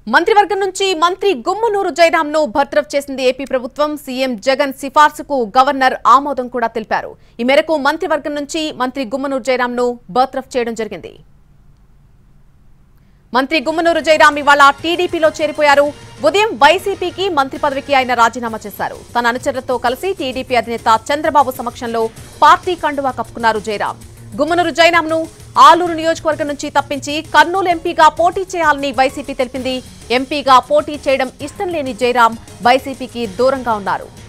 మంత్రివర్గం నుంచి మంత్రి గుమ్మనూరు జయరాం ను బర్తరఫ్ చేసింది ఏపీ ప్రభుత్వం సీఎం జగన్ సిఫార్సుకు గవర్నర్ ఆమోదం కూడా తెలిపారు ఈ మేరకు మంత్రివర్గం నుంచి మంత్రి గుమ్మనూరు జయరాం ను బర్తరఫ్ చేయడం జరిగింది మంత్రి గుమ్మనూరు జయరాం ఇవాళ టీడీపీలో చేరిపోయారు ఉదయం వైసీపీకి మంత్రి పదవికి ఆయన రాజీనామా చేశారు తన అనుచరులతో కలిసి టీడీపీ అధినేత చంద్రబాబు సమక్షంలో పార్టీ కండువా కప్పుకున్నారు జయరాం గుమ్మనూరు జయరాంను ఆలూరు నియోజకవర్గం నుంచి తప్పించి కర్నూలు ఎంపీగా పోటీ చేయాలని వైసీపీ తెలిపింది ఎంపీగా పోటీ చేయడం ఇష్టం లేని జయరాం వైసీపీకి దూరంగా ఉన్నారు